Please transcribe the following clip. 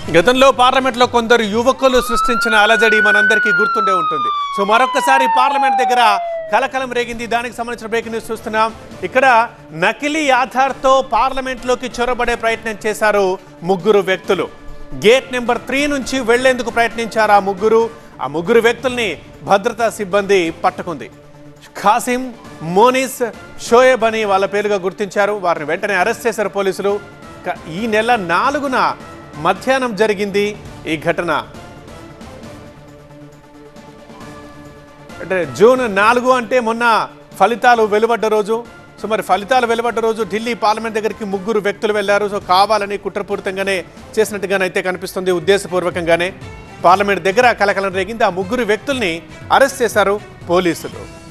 గతంలో పార్లమెంట్లో కొందరు యువకులు సృష్టించిన అలజడి మనందరికీ గుర్తుండే ఉంటుంది సో మరొకసారి పార్లమెంట్ దగ్గర కలకలం రేగింది దానికి సంబంధించిన బ్రేకింగ్ న్యూస్ చూస్తున్నాం ఇక్కడ నకిలీ ఆధార్తో పార్లమెంట్లోకి చొరబడే ప్రయత్నం చేశారు ముగ్గురు వ్యక్తులు గేట్ నెంబర్ త్రీ నుంచి వెళ్లేందుకు ప్రయత్నించారు ఆ ముగ్గురు ఆ ముగ్గురు వ్యక్తుల్ని భద్రతా సిబ్బంది పట్టుకుంది ఖాసిం మోనిస్ షోయబ్ అని వాళ్ళ పేరుగా గుర్తించారు వారిని వెంటనే అరెస్ట్ చేశారు పోలీసులు క- ఈ నెల నాలుగున మధ్యాహ్నం జరిగింది ఈ ఘటన అంటే జూన్ నాలుగు అంటే మొన్న ఫలితాలు వెలువడ్డ రోజు సో మరి ఫలితాలు వెలువడ్డ రోజు ఢిల్లీ పార్లమెంట్ దగ్గరికి ముగ్గురు వ్యక్తులు వెళ్లారు సో కావాలని కుట్రపూరితంగానే చేసినట్టుగానైతే కనిపిస్తుంది ఉద్దేశపూర్వకంగానే పార్లమెంట్ దగ్గర కలకలం రేగింది ఆ ముగ్గురు వ్యక్తుల్ని అరెస్ట్ చేశారు పోలీసులు